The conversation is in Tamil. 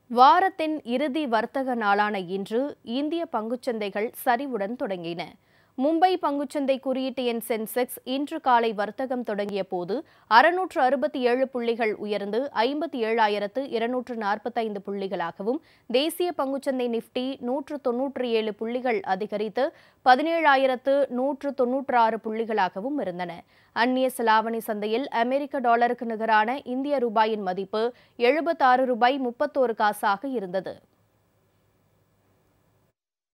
வாரத்தின் இறுதி வர்த்தக நாளான இன்று இந்திய பங்குச்சந்தைகள் சரிவுடன் தொடங்கின மும்பை பங்குச்சந்தை குறியீட்டு எண் சென்செக்ஸ் இன்று காலை வர்த்தகம் தொடங்கிய போது அறுநூற்று அறுபத்தி ஏழு புள்ளிகள் உயர்ந்து ஐம்பத்தி ஏழாயிரத்து இருநூற்று நாற்பத்தைந்து புள்ளிகளாகவும் தேசிய பங்குச்சந்தை நிப்டி நூற்று தொன்னூற்றி ஏழு புள்ளிகள் அதிகரித்து பதினேழாயிரத்து நூற்று தொன்னூற்று ஆறு புள்ளிகளாகவும் இருந்தன அந்நிய செலாவணி சந்தையில் அமெரிக்க டாலருக்கு நிகரான இந்திய ரூபாயின் மதிப்பு எழுபத்தாறு ரூபாய் முப்பத்தோரு காசாக இருந்தது